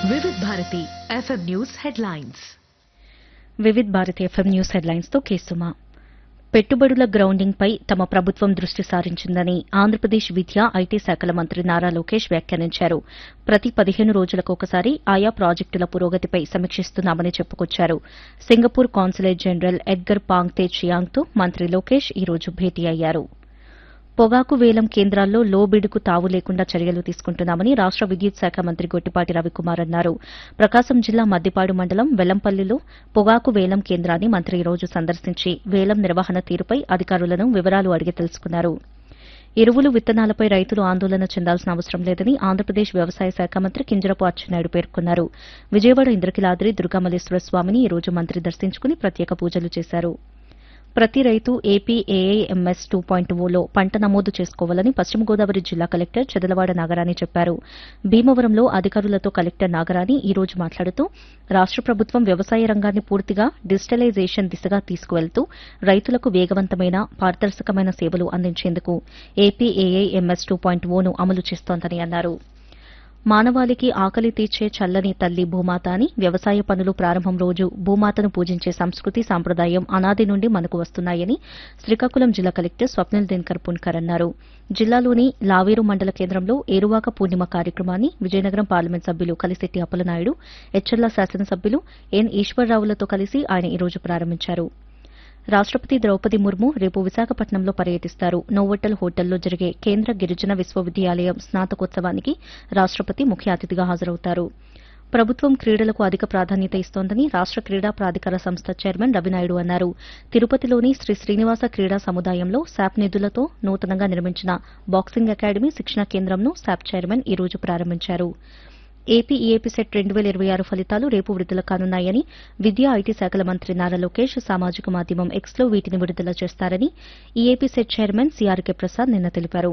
వివిధ Bharati FM news headlines Vividh Bharati FM news headlines తో కేసుమా పెట్టుబడుల గ్రౌండింగ్ పై తమ ప్రభుత్వం దృష్టి సారించిందని ఆంధ్రప్రదేశ్ విద్యా ఐటీ శాఖల మంత్రి నారా లోకేష్ వ్యాఖ్యానించారు ప్రతి పదిహేను రోజులకు ఒకసారి ఆయా ప్రాజెక్టుల పురోగతిపై సమీక్షిస్తున్నామని చెప్పుకొచ్చారు Singapore consulate general Edgar Pang Tze చియాంగ్తో మంత్రి లోకేష్ ఈ రోజు భేటీ అయ్యారు పొగాకు వేలం కేంద్రాల్లో లో బిడుకు తావు లేకుండా చర్యలు తీసుకుంటున్నామని రాష్ట విద్యుత్ శాఖ మంత్రి గొట్టిపాటి రవికుమార్ అన్నారు ప్రకాశం జిల్లా మద్దిపాడు మండలం వెల్లంపల్లిలో పొగాకు వేలం కేంద్రాన్ని మంత్రి ఈ రోజు సందర్శించి వేలం నిర్వహణ తీరుపై అధికారులను వివరాలు అడిగి తెలుసుకున్నారు ఎరువులు విత్తనాలపై రైతులు ఆందోళన చెందాల్సిన అవసరం లేదని ఆంధ్రప్రదేశ్ వ్యవసాయ శాఖ మంత్రి కింజరపు అచ్చెన్నాయుడు పేర్కొన్నారు విజయవాడ ఇంద్రకిలాద్రి దుర్గామల్లేశ్వర స్వామిని ఈ రోజు మంత్రి దర్శించుకుని ప్రత్యేక పూజలు చేశారు ప్రతి రైతు ఏపీ ఏఐఎంఎస్ టూ పాయింట్ ఓలో పంట నమోదు చేసుకోవాలని పశ్చిమ గోదావరి జిల్లా కలెక్టర్ చెదలవాడ నాగరాణి చెప్పారు భీమవరంలో అధికారులతో కలెక్టర్ నాగరాణి ఈ రోజు మాట్లాడుతూ రాష్ట ప్రభుత్వం వ్యవసాయ రంగాన్ని పూర్తిగా డిజిటలైజేషన్ దిశగా తీసుకువెళ్తూ రైతులకు వేగవంతమైన పారదర్శకమైన సేవలు అందించేందుకు ఏపీ ఏఐఎంఎస్ టూ పాయింట్ ఓను అమలు చేస్తోందని అన్నారు మానవాళికి ఆకలి తీర్చే చల్లని తల్లి భూమాత అని వ్యవసాయ పనులు ప్రారంభం రోజు భూమాతను పూజించే సంస్కృతి సాంప్రదాయం అనాది నుండి మనకు వస్తున్నాయని శ్రీకాకుళం జిల్లా కలెక్టర్ స్వప్నిల్ దినకర్ పున్కర్ అన్నారు జిల్లాలోని లావేరు మండల కేంద్రంలో ఏరువాక పూర్ణిమ కార్యక్రమాన్ని విజయనగరం పార్లమెంట్ సభ్యులు కలిశెట్టి అప్పలనాయుడు ఎచ్చర్ల శాసనసభ్యులు ఎన్ ఈశ్వరరావులతో కలిసి ఆయన ఈ రోజు ప్రారంభించారు రాష్టపతి ద్రౌపది ముర్ము రేపు విశాఖపట్నంలో పర్యటిస్తారు నోవోటల్ హోటల్లో జరిగే కేంద్ర గిరిజన విశ్వవిద్యాలయం స్నాతకోత్సవానికి రాష్టపతి ముఖ్య అతిథిగా హాజరవుతారు ప్రభుత్వం క్రీడలకు అధిక ప్రాధాన్యత ఇస్తోందని రాష్ట క్రీడా ప్రాధికార సంస్థ చైర్మన్ రవినాయుడు అన్నారు తిరుపతిలోని శ్రీ శ్రీనివాస క్రీడా సముదాయంలో శాప్ నిధులతో నూతనంగా నిర్మించిన బాక్సింగ్ అకాడమీ శిక్షణా కేంద్రంను శాప్ చైర్మన్ ఈ రోజు ప్రారంభించారు ఏపీ ఈఏపీ సెట్ రెండు వేల ఇరవై ఆరు ఫలితాలు రేపు విడుదల కానున్నాయని విద్యా ఐటీ శాఖల మంత్రి నారా లోకేష్ సామాజిక మాధ్యమం ఎక్స్లో వీటిని విడుదల చేస్తారని EAPCET chairman CRK Prasad నిన్న తెలిపారు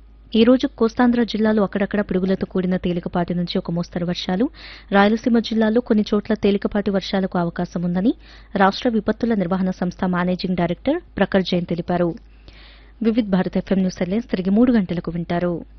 ఈ రోజు కోస్తాంధ్ర జిల్లాలో అక్కడక్కడ పిడుగులతో కూడిన తేలికపాటి నుంచి ఒక మోస్తరు వర్షాలు రాయలసీమ జిల్లాలో కొన్ని చోట్ల తేలికపాటి వర్షాలకు అవకాశం ఉందని రాష్ట విపత్తుల నిర్వహణ సంస్థ మేనేజింగ్ డైరెక్టర్ ప్రఖర్ జైన్ తెలిపారు Vividh Bharat FM news headlines తిరిగి మూడు గంటలకు వింటారు